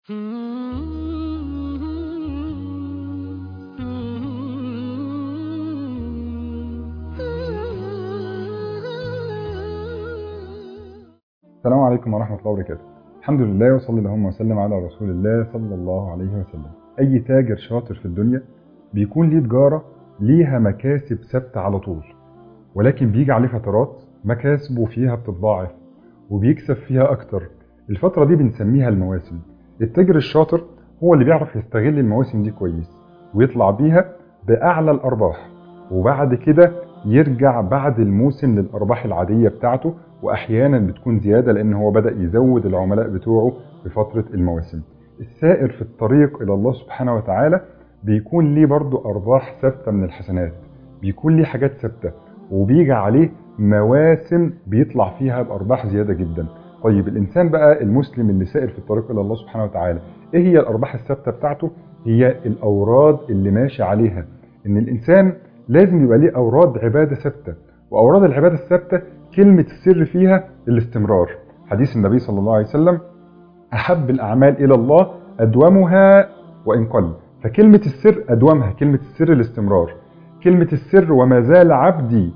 السلام عليكم ورحمة الله وبركاته الحمد لله وصلى اللهم وسلم على رسول الله صلى الله عليه وسلم أي تاجر شاطر في الدنيا بيكون ليه تجارة ليها مكاسب ثابتة على طول ولكن بيجي عليه فترات مكاسبه فيها بتتضاعف وبيكسب فيها أكتر الفترة دي بنسميها المواسم التاجر الشاطر هو اللي بيعرف يستغل المواسم دي كويس ويطلع بيها بأعلى الأرباح وبعد كده يرجع بعد الموسم للأرباح العادية بتاعته وأحيانا بتكون زيادة لأن هو بدأ يزود العملاء بتوعه في فترة المواسم السائر في الطريق إلى الله سبحانه وتعالى بيكون ليه برضو أرباح ثابتة من الحسنات بيكون ليه حاجات ثابتة وبيجي عليه مواسم بيطلع فيها بأرباح زيادة جدا طيب الإنسان بقى المسلم اللي سائر في الطريق إلى الله سبحانه وتعالى إيه هي الأرباح الثابتة بتاعته هي الأوراد اللي ماشي عليها إن الإنسان لازم يبقى ليه أوراد عبادة ثابتة وأوراد العبادة الثابتة كلمة السر فيها الاستمرار حديث النبي صلى الله عليه وسلم أحب الأعمال إلى الله أدومها وإن قل فكلمة السر أدومها كلمة السر الاستمرار كلمة السر وما زال عبدي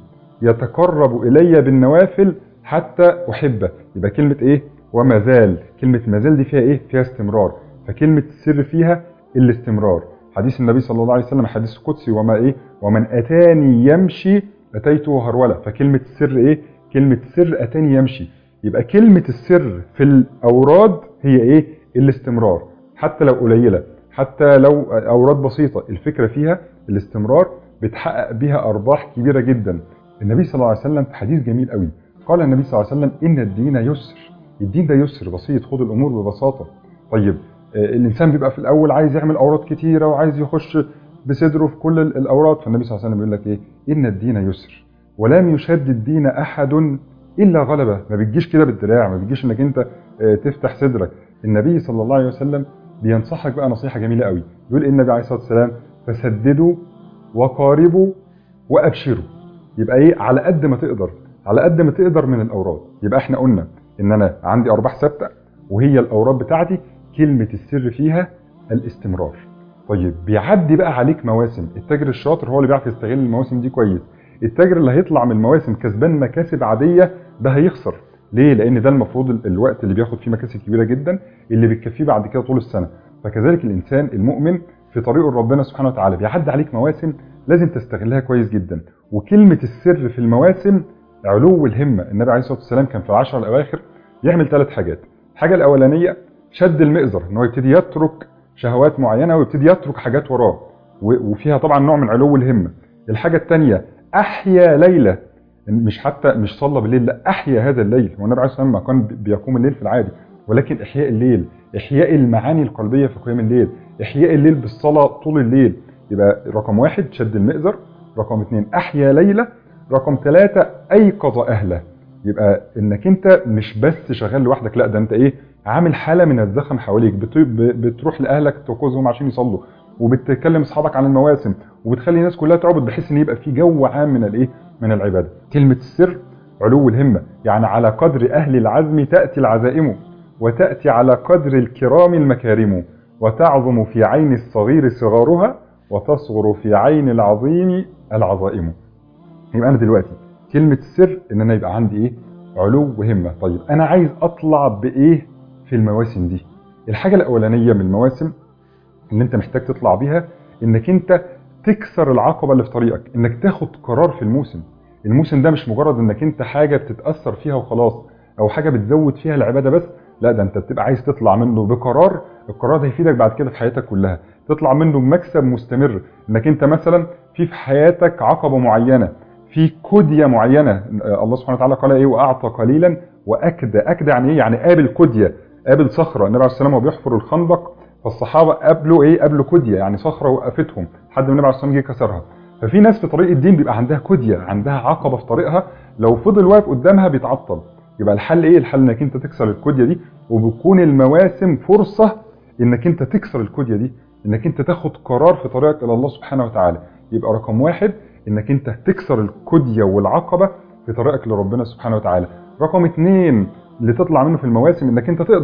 يتقرب إلي بالنوافل حتى أحبه يبقى كلمة إيه وما زال كلمة ما زال دي فيها إيه فيها استمرار فكلمة السر فيها الاستمرار حديث النبي صلى الله عليه وسلم حديث قدسي وما إيه ومن أتاني يمشي أتيته هرولة فكلمة السر إيه كلمة سر أتاني يمشي يبقى كلمة السر في الأوراد هي إيه الاستمرار حتى لو قليلة حتى لو أوراد بسيطة الفكرة فيها الاستمرار بتحقق بها أرباح كبيرة جدا النبي صلى الله عليه وسلم في حديث جميل قوي قال النبي صلى الله عليه وسلم إن الدين يسر الدين ده يسر بسيط خد الأمور ببساطة طيب الإنسان بيبقى في الأول عايز يعمل أوراد كتيرة وعايز يخش بصدره في كل الأوراد فالنبي صلى الله عليه وسلم بيقول لك إيه إن الدين يسر ولم يشد الدين أحد إلا غلبه ما بتجيش كده بالدراع ما بتجيش إنك أنت تفتح صدرك النبي صلى الله عليه وسلم بينصحك بقى نصيحة جميلة قوي يقول النبي عليه الصلاة والسلام فسددوا وقاربوا وأبشروا يبقى إيه على قد ما تقدر على قد ما تقدر من الأوراد يبقى إحنا قلنا إن أنا عندي أرباح ثابتة وهي الأوراد بتاعتي كلمة السر فيها الاستمرار طيب بيعدي بقى عليك مواسم التاجر الشاطر هو اللي بيعرف يستغل المواسم دي كويس التاجر اللي هيطلع من المواسم كسبان مكاسب عادية ده هيخسر ليه لان ده المفروض الوقت اللي بياخد فيه مكاسب كبيرة جدا اللي بتكفيه بعد كده طول السنة فكذلك الانسان المؤمن في طريقه لربنا سبحانه وتعالى بيعدي عليك مواسم لازم تستغلها كويس جدا وكلمة السر في المواسم علو الهمة النبي عليه الصلاة والسلام كان في العشر الاواخر يعمل ثلاث حاجات الحاجة الاولانية شد المئزر ان هو يبتدي يترك شهوات معينة ويبتدي يترك حاجات وراه وفيها طبعا نوع من علو الهمة الحاجة الثانية احيا ليلة مش حتى مش صلى بالليل لا احيا هذا الليل والنبي عليه الصلاه والسلام كان بيقوم الليل في العادي ولكن احياء الليل احياء المعاني القلبيه في قيام الليل احياء الليل بالصلاه طول الليل يبقى رقم واحد شد المئزر رقم اثنين احيا ليله رقم ثلاثة ايقظ اهله يبقى انك انت مش بس شغال لوحدك لا ده انت ايه عامل حاله من الزخم حواليك بتروح لاهلك توقظهم عشان يصلوا وبتكلم اصحابك عن المواسم وبتخلي الناس كلها تعبد بحيث ان يبقى في جو عام من الايه من العباده كلمه السر علو الهمه يعني على قدر اهل العزم تاتي العزائم وتاتي على قدر الكرام المكارم وتعظم في عين الصغير صغارها وتصغر في عين العظيم العظائم يبقى انا دلوقتي كلمه السر ان انا يبقى عندي ايه علو وهمه طيب انا عايز اطلع بايه في المواسم دي الحاجه الاولانيه من المواسم اللي انت محتاج تطلع بيها انك انت تكسر العقبة اللي في طريقك انك تاخد قرار في الموسم الموسم ده مش مجرد انك انت حاجة بتتأثر فيها وخلاص او حاجة بتزود فيها العبادة بس لا ده انت بتبقى عايز تطلع منه بقرار القرار ده هيفيدك بعد كده في حياتك كلها تطلع منه بمكسب مستمر انك انت مثلا في في حياتك عقبة معينة في كدية معينة الله سبحانه وتعالى قال ايه واعطى قليلا واكدى اكدى يعني ايه يعني قابل كدية قابل صخرة النبي عليه الصلاة والسلام وهو بيحفر الخندق فالصحابة قابلوا ايه قابلوا كدية يعني صخرة وقفتهم حد من النبي عليه الصلاة والسلام جه كسرها ففي ناس في طريق الدين بيبقى عندها كدية عندها عقبة في طريقها لو فضل واقف قدامها بيتعطل يبقى الحل ايه الحل انك انت تكسر الكدية دي وبتكون المواسم فرصة انك انت تكسر الكدية دي انك انت تاخد قرار في طريقك الى الله سبحانه وتعالى يبقى رقم واحد انك انت تكسر الكدية والعقبة في طريقك لربنا سبحانه وتعالى رقم اتنين اللي تطلع منه في المواسم انك انت تقدر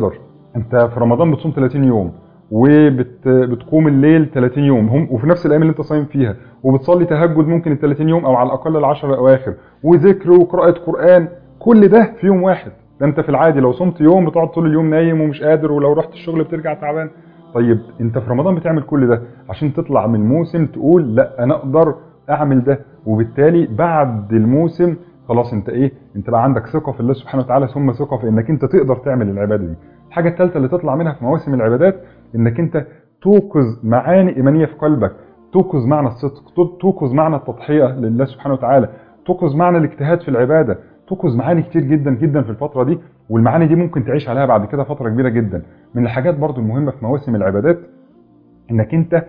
انت في رمضان بتصوم 30 يوم وبتقوم الليل 30 يوم هم وفي نفس الايام اللي انت صايم فيها وبتصلي تهجد ممكن ال 30 يوم او على الاقل العشر الاواخر وذكر وقراءه قران كل ده في يوم واحد ده انت في العادي لو صمت يوم بتقعد طول اليوم نايم ومش قادر ولو رحت الشغل بترجع تعبان طيب انت في رمضان بتعمل كل ده عشان تطلع من موسم تقول لا انا اقدر اعمل ده وبالتالي بعد الموسم خلاص انت ايه انت بقى عندك ثقه في الله سبحانه وتعالى ثم ثقه في انك انت تقدر تعمل العباده دي الحاجه الثالثه اللي تطلع منها في مواسم العبادات انك انت توقظ معاني ايمانيه في قلبك توقظ معنى الصدق توقظ معنى التضحيه لله سبحانه وتعالى توقظ معنى الاجتهاد في العباده توقظ معاني كتير جدا جدا في الفتره دي والمعاني دي ممكن تعيش عليها بعد كده فتره كبيره جدا من الحاجات برضو المهمه في مواسم العبادات انك انت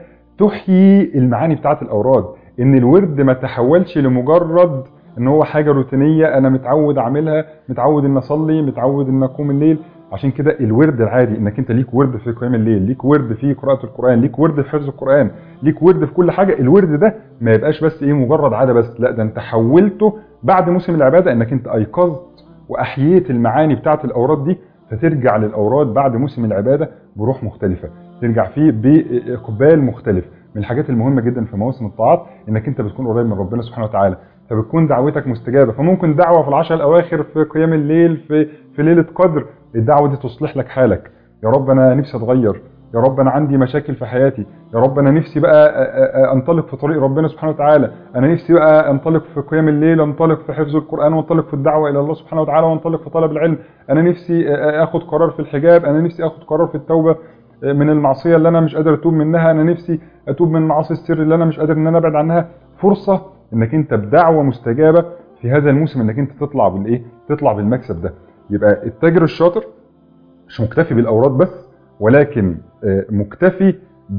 تحيي المعاني بتاعه الاوراد ان الورد ما تحولش لمجرد ان هو حاجه روتينيه انا متعود اعملها متعود ان اصلي متعود ان اقوم الليل عشان كده الورد العادي انك انت ليك ورد في قيام الليل ليك ورد في قراءه القران ليك ورد في حفظ القران ليك ورد في كل حاجه الورد ده ما يبقاش بس ايه مجرد عاده بس لا ده انت حولته بعد موسم العباده انك انت ايقظت واحييت المعاني بتاعه الاوراد دي فترجع للاوراد بعد موسم العباده بروح مختلفه ترجع فيه باقبال مختلف من الحاجات المهمه جدا في مواسم الطاعات انك انت بتكون قريب من ربنا سبحانه وتعالى فبتكون دعوتك مستجابه فممكن دعوه في العشر الاواخر في قيام الليل في في ليله قدر الدعوه دي تصلح لك حالك يا رب انا نفسي اتغير يا رب انا عندي مشاكل في حياتي يا رب انا نفسي بقى انطلق في طريق ربنا سبحانه وتعالى انا نفسي بقى انطلق في قيام الليل انطلق في حفظ القران وانطلق في الدعوه الى الله سبحانه وتعالى وانطلق في طلب العلم انا نفسي اخد قرار في الحجاب انا نفسي اخد قرار في التوبه من المعصيه اللي انا مش قادر اتوب منها انا نفسي اتوب من معاصي السر اللي انا مش قادر ان انا ابعد عنها فرصه انك انت بدعوه مستجابه في هذا الموسم انك انت تطلع بالايه تطلع بالمكسب ده يبقى التاجر الشاطر مش مكتفي بالاوراد بس ولكن مكتفي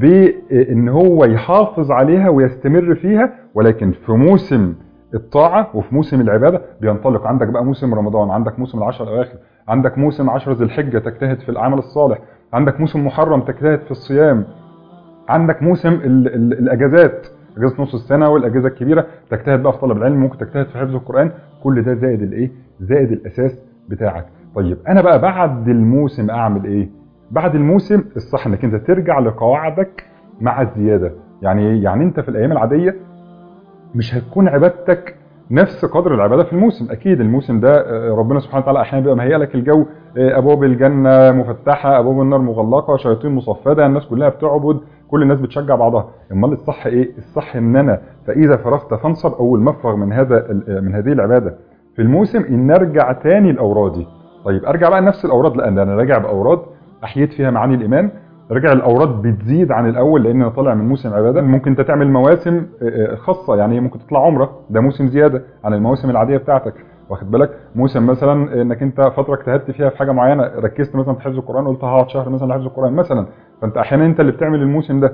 بان هو يحافظ عليها ويستمر فيها ولكن في موسم الطاعه وفي موسم العباده بينطلق عندك بقى موسم رمضان عندك موسم العشر الاواخر عندك موسم عشر ذي الحجه تجتهد في العمل الصالح عندك موسم محرم تجتهد في الصيام عندك موسم ال ال الاجازات اجازه نص السنه والاجازه الكبيره تجتهد بقى في طلب العلم ممكن تجتهد في حفظ القران كل ده زائد الايه زائد الاساس بتاعك طيب انا بقى بعد الموسم اعمل ايه بعد الموسم الصح انك انت ترجع لقواعدك مع الزياده يعني ايه يعني انت في الايام العاديه مش هتكون عبادتك نفس قدر العباده في الموسم اكيد الموسم ده ربنا سبحانه وتعالى احيانا بيبقى مهيئ لك الجو ابواب الجنه مفتحه ابواب النار مغلقه شياطين مصفده الناس كلها بتعبد كل الناس بتشجع بعضها امال الصح ايه الصح ان انا فاذا فرغت فانصب اول ما افرغ من هذا من هذه العباده في الموسم ان ارجع تاني لاورادي طيب ارجع بقى لنفس الاوراد لا انا راجع باوراد احييت فيها معاني الايمان رجع الاوراد بتزيد عن الاول لان انا طالع من موسم عباده ممكن انت تعمل مواسم خاصه يعني ممكن تطلع عمره ده موسم زياده عن المواسم العاديه بتاعتك واخد بالك موسم مثلا انك انت فتره اجتهدت فيها في حاجه معينه ركزت مثلا في حفظ القران قلت هقعد شهر مثلا لحفظ القران مثلا فانت احيانا انت اللي بتعمل الموسم ده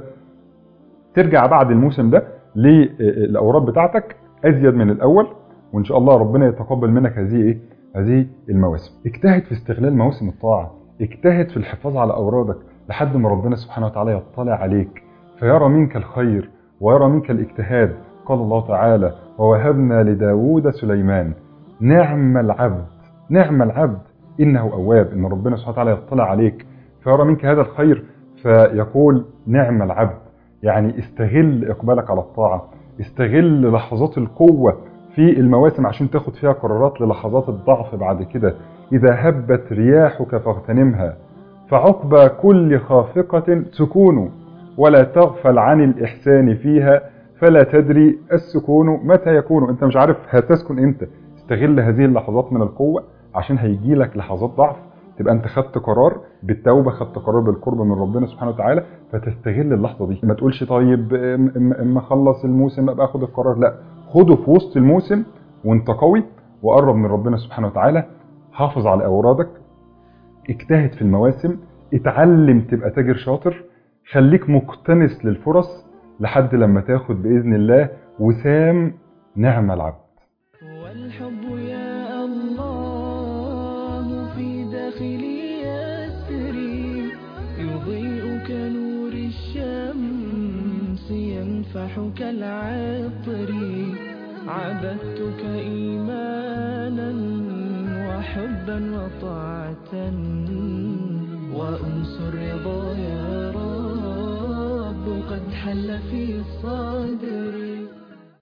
ترجع بعد الموسم ده للاوراد بتاعتك ازيد من الاول وان شاء الله ربنا يتقبل منك هذه ايه هذه المواسم اجتهد في استغلال مواسم الطاعه اجتهد في الحفاظ على اورادك لحد ما ربنا سبحانه وتعالى يطلع عليك فيرى منك الخير ويرى منك الاجتهاد قال الله تعالى ووهبنا لداود سليمان نعم العبد نعم العبد انه اواب ان ربنا سبحانه وتعالى يطلع عليك فيرى منك هذا الخير فيقول نعم العبد يعني استغل اقبالك على الطاعه استغل لحظات القوه في المواسم عشان تاخد فيها قرارات للحظات الضعف بعد كده اذا هبت رياحك فاغتنمها فعقبى كل خافقة سكون ولا تغفل عن الإحسان فيها فلا تدري السكون متى يكون انت مش عارف هتسكن امتى استغل هذه اللحظات من القوة عشان هيجي لك لحظات ضعف تبقى انت خدت قرار بالتوبة خدت قرار بالقرب من ربنا سبحانه وتعالى فتستغل اللحظة دي ما تقولش طيب اما اخلص الموسم ابقى اخد القرار لا خده في وسط الموسم وانت قوي وقرب من ربنا سبحانه وتعالى حافظ على اورادك اجتهد في المواسم اتعلم تبقى تاجر شاطر خليك مقتنس للفرص لحد لما تاخد بإذن الله وسام نعم العبد والحب يا الله في داخلي يسري يضيء كنور الشمس ينفح كالعطر عبدتك إيمانا وحبا وطاعة وأنس الرضا يا رب قد حل في الصلاة